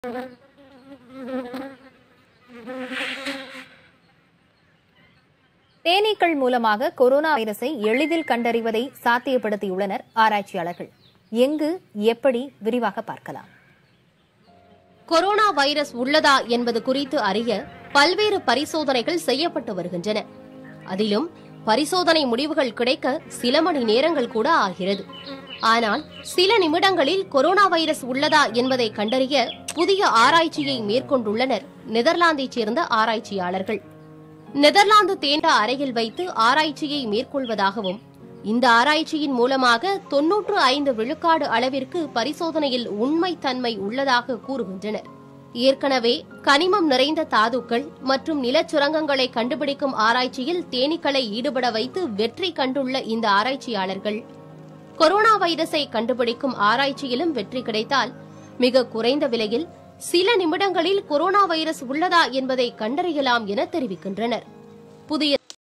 தேனீக்கள் மூலமாக கொரோனா வைரஸை எளிதில் கண்டறிவதை சாத்தியப்படுத்தியுள்ளனர் ஆராய்ச்சியாளர்கள் எங்கு எப்படி விரிவாக பார்க்கலாம் கொரோனா வைரஸ் உள்ளதா என்பது குறித்து அறிய பல்வேறு பரிசோதனைகள் செய்யப்பட்டு வருகின்றன அதிலும் பரிசோதனை முடிவுகள் கிடைக்க சில மணி நேரங்கள் கூட ஆகிறது ஆனால் சில நிமிடங்களில் கொரோனா வைரஸ் உள்ளதா என்பதை கண்டறிய புதிய ஆராய்ச்சியை மேற்கொண்டுள்ளனர் நெதர்லாந்தைச் சேர்ந்த ஆராய்ச்சியாளர்கள் நெதர்லாந்து தேண்ட அறையில் வைத்து ஆராய்ச்சியை மேற்கொள்வதாகவும் இந்த ஆராய்ச்சியின் மூலமாக தொன்னூற்று ஐந்து விழுக்காடு அளவிற்கு பரிசோதனையில் உண்மைத்தன்மை உள்ளதாக கூறுகின்றனர் ஏற்கனவே கனிமம் நிறைந்த தாதுக்கள் மற்றும் நிலச்சுரங்கங்களை கண்டுபிடிக்கும் ஆராய்ச்சியில் தேனீக்களை ஈடுபட வைத்து வெற்றி கண்டுள்ள இந்த ஆராய்ச்சியாளர்கள் கொரோனா வைரஸை கண்டுபிடிக்கும் ஆராய்ச்சியிலும் வெற்றி கிடைத்தால் மிக குறைந்த விலையில் சில நிமிடங்களில் கொரோனா வைரஸ் உள்ளதா என்பதை கண்டறியலாம் என தெரிவிக்கின்றனர் புதிய